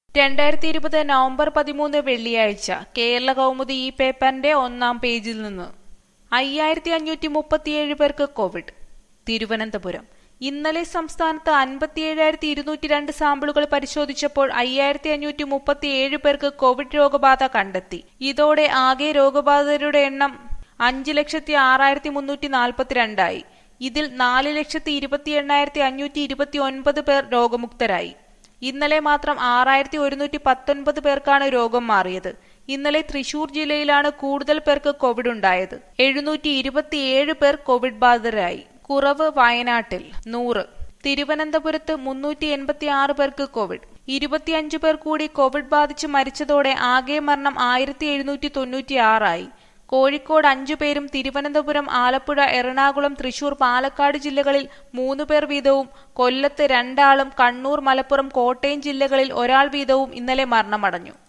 രണ്ടായിരത്തി ഇരുപത് നവംബർ പതിമൂന്ന് വെള്ളിയാഴ്ച കേരള കൗമുദി ഈ പേപ്പറിന്റെ ഒന്നാം പേജിൽ നിന്ന് അയ്യായിരത്തി അഞ്ഞൂറ്റി മുപ്പത്തിയേഴ് പേർക്ക് കോവിഡ് തിരുവനന്തപുരം ഇന്നലെ സംസ്ഥാനത്ത് അൻപത്തിയേഴായിരത്തി ഇരുന്നൂറ്റി രണ്ട് സാമ്പിളുകൾ പരിശോധിച്ചപ്പോൾ അയ്യായിരത്തി അഞ്ഞൂറ്റി മുപ്പത്തിയേഴ് പേർക്ക് കോവിഡ് രോഗബാധ കണ്ടെത്തി ഇതോടെ ആകെ രോഗബാധിതരുടെ എണ്ണം അഞ്ച് ലക്ഷത്തി ആറായിരത്തി മുന്നൂറ്റി നാൽപ്പത്തിരണ്ടായി ഇതിൽ നാല് ലക്ഷത്തി ഇരുപത്തി എണ്ണായിരത്തി അഞ്ഞൂറ്റി ഇരുപത്തി ഒൻപത് പേർ രോഗമുക്തരായി ഇന്നലെ മാത്രം ആറായിരത്തി ഒരുന്നൂറ്റി പത്തൊൻപത് പേർക്കാണ് രോഗം മാറിയത് ഇന്നലെ തൃശൂർ ജില്ലയിലാണ് കൂടുതൽ പേർക്ക് കോവിഡ് ഉണ്ടായത് എഴുന്നൂറ്റി ഇരുപത്തിയേഴ് പേർ കോവിഡ് ബാധിതരായി കുറവ് വയനാട്ടിൽ നൂറ് തിരുവനന്തപുരത്ത് മുന്നൂറ്റി എൺപത്തി ആറ് പേർക്ക് കോവിഡ് ഇരുപത്തിയഞ്ച് പേർ കൂടി കോവിഡ് ബാധിച്ച് മരിച്ചതോടെ ആകെ മരണം ആയിരത്തി എഴുന്നൂറ്റി തൊണ്ണൂറ്റി ആറായി കോഴിക്കോട് അഞ്ചു പേരും തിരുവനന്തപുരം ആലപ്പുഴ എറണാകുളം തൃശൂർ പാലക്കാട് ജില്ലകളിൽ മൂന്ന് പേർ വീതവും കൊല്ലത്ത് രണ്ടാളും കണ്ണൂർ മലപ്പുറം കോട്ടയം ജില്ലകളിൽ ഒരാൾ വീതവും ഇന്നലെ മരണമടഞ്ഞു